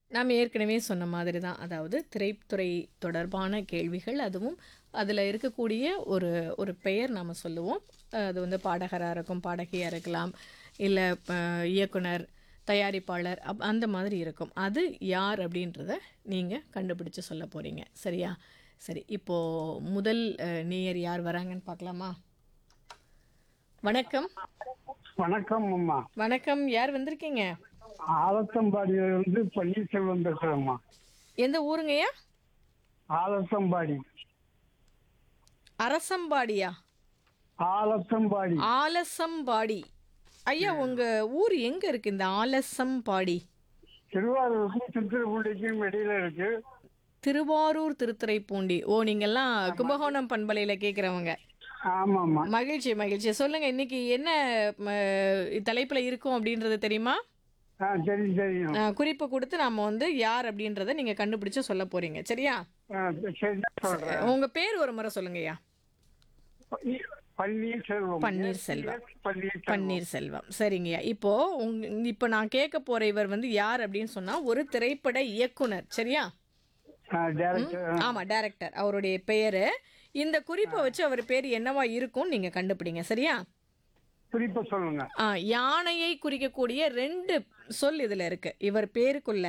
நாம் ஏற்கனவே சொன்ன மாதிரி தான் அதாவது திரைத்துறை தொடர்பான கேள்விகள் அதுவும் அதில் இருக்கக்கூடிய ஒரு ஒரு பெயர் நாம் சொல்லுவோம் அது வந்து பாடகராக இருக்கும் பாடகியாக இருக்கலாம் இல்லை இயக்குனர் தயாரிப்பாளர் அப் அந்த மாதிரி இருக்கும் அது யார் அப்படின்றத நீங்கள் கண்டுபிடிச்சு சொல்ல போகிறீங்க சரியா சரி இப்போது முதல் அஹ், நேயர் யார் வராங்கன்னு பார்க்கலாமா வணக்கம் வணக்கம் அம்மா வணக்கம் யார் வந்திருக்கீங்க ஆலத்தம்பாடியில இருந்து பன்னீர்செல்வம் பேசுறேம்மா எந்த ஊருங்கய்யா ஆலத்தம்பாடி அரசம்பாடியா ஆலத்தம்பாடி ஆலசம்பாடி ஐயா உங்க ஊர் எங்க இருக்கு இந்த ஆலசம்பாடி திருவாரூருக்கும் திருத்துறைப்பூண்டிக்கும் இடையில இருக்கு திருவாரூர் திருத்துறைப்பூண்டி ஓ நீங்கெல்லாம் கும்பகோணம் பண்பலையில கேக்குறவங்க ஆமாம்மா மகிழ்ச்சி மகிழ்ச்சி சொல்லுங்க இன்னைக்கு என்ன ம, தலைப்புல இருக்கும் அப்படின்றது தெரியுமா ஆ தெரியும் தெரியும் அஹ், குறிப்பு கொடுத்து நாம வந்து யார் அப்படின்றத நீங்க கண்டுபிடிச்சு சொல்ல போறீங்க சரியா ஆ, சரி சொல்றேன் உங்க பேர் ஒரு முறை சொல்லுங்கய்யா பன்னீர்- பன்னீர்செல்வம் பன்னீர்செல்வம். பன்னீர்செல்வம் பன்னீர்செல்வம் சரிங்கய்யா இப்போ உங்க இப்போ நான் கேட்க போற இவர் வந்து யார் அப்படின்னு சொன்னா ஒரு திரைப்பட இயக்குனர் சரியா டேரக்டர் ஆமா டைரக்டர் அவருடைய பெயரு இந்த குறிப்பை வச்சு அவர் பேர் என்னவா இருக்கும் நீங்க கண்டுபிடிங்க சரியா குறிப்பா சொல்லுங்க ஆ, யானையை குறிக்கக்கூடிய ரெண்டு சொல் இதுல இருக்கு இவர் பேருக்குள்ள